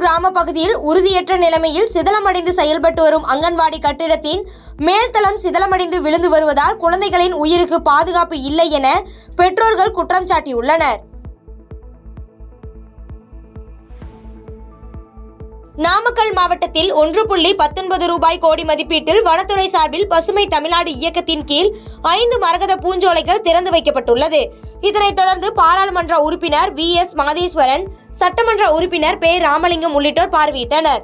கிராம பகுதியில் உறுதியற்ற நிலைமையில் சிதலமடைந்து செயல்பட்டு வரும் அங்கன்வாடி கட்டிடத்தின் மேல்தளம் சிதலமடைந்து விழுந்து வருவதால் குழந்தைகளின் உயிருக்கு பாதுகாப்பு இல்லை என பெற்றோர்கள் குற்றம் சாட்டியுள்ளனர் நாமக்கல் மாவட்டத்தில் ஒன்று புள்ளி பத்தொன்பது ரூபாய் கோடி மதிப்பீட்டில் வனத்துறை சார்பில் பசுமை தமிழ்நாடு இயக்கத்தின் கீழ் ஐந்து மரகத பூஞ்சோலைகள் திறந்து வைக்கப்பட்டுள்ளது இதனைத் தொடர்ந்து பாராளுமன்ற உறுப்பினர் வி எஸ் மகதீஸ்வரன் சட்டமன்ற உறுப்பினர் பே ராமலிங்கம் உள்ளிட்டோர் பார்வையிட்டனர்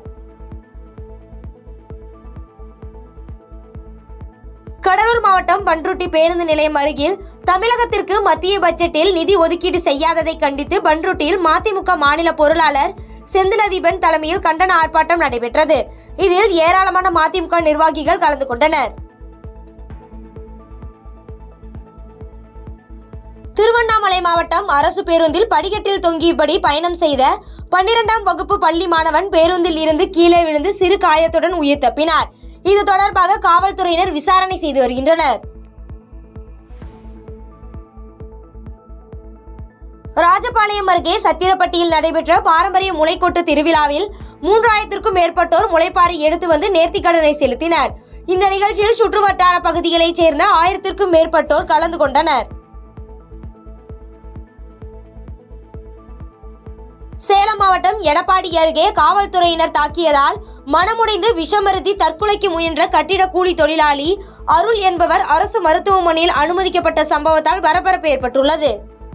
கடலூர் மாவட்டம் பன்ருட்டி பேருந்து நிலையம் அருகில் தமிழகத்திற்கு மத்திய பட்ஜெட்டில் நிதி ஒதுக்கீடு செய்யாததை கண்டித்து பன்ருட்டியில் மதிமுக மாநில பொருளாளர் செந்திலதீபன் தலைமையில் கண்டன ஆர்ப்பாட்டம் நடைபெற்றது இதில் ஏராளமான மதிமுக நிர்வாகிகள் கலந்து கொண்டனர் திருவண்ணாமலை மாவட்டம் அரசு பேருந்தில் படிக்கட்டில் தொங்கியபடி பயணம் செய்த பன்னிரெண்டாம் வகுப்பு பள்ளி மாணவன் பேருந்தில் இருந்து கீழே விழுந்து சிறு காயத்துடன் உயிர் தப்பினார் இது தொடர்பாக காவல்துறையினர் விசாரணை செய்து வருகின்றனர் ராஜபாளையம் அருகே சத்திரப்பட்டியில் நடைபெற்ற பாரம்பரிய முளைக்கொட்டு திருவிழாவில் மூன்றாயிரத்திற்கும் மேற்பட்டோர் முளைப்பாரி எடுத்து வந்து நேர்த்திக்கடனை செலுத்தினர் இந்த நிகழ்ச்சியில் சுற்றுவட்டார பகுதிகளைச் சேர்ந்த ஆயிரத்திற்கும் மேற்பட்டோர் கலந்து கொண்டனர் சேலம் மாவட்டம் எடப்பாடி அருகே காவல்துறையினர் தாக்கியதால் மனமுடைந்து விஷமருந்தி தற்கொலைக்கு முயன்ற கட்டிட கூலி தொழிலாளி அருள் என்பவர் அரசு மருத்துவமனையில் அனுமதிக்கப்பட்ட சம்பவத்தால் பரபரப்பு ஏற்பட்டுள்ளது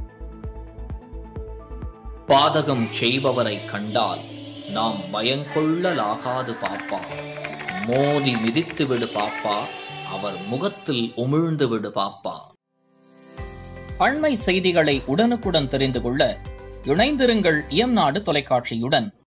பாதகம் செய்பவரை கண்டால் நாம் பயங்கொள்ளலாகாது பாப்பா மோதி மிதித்து விடு பாப்பா அவர் முகத்தில் உமிழ்ந்து விடு பாப்பா அண்மை செய்திகளை உடனுக்குடன் தெரிந்து கொள்ள இணைந்திருங்கள் இயம்நாடு தொலைக்காட்சியுடன்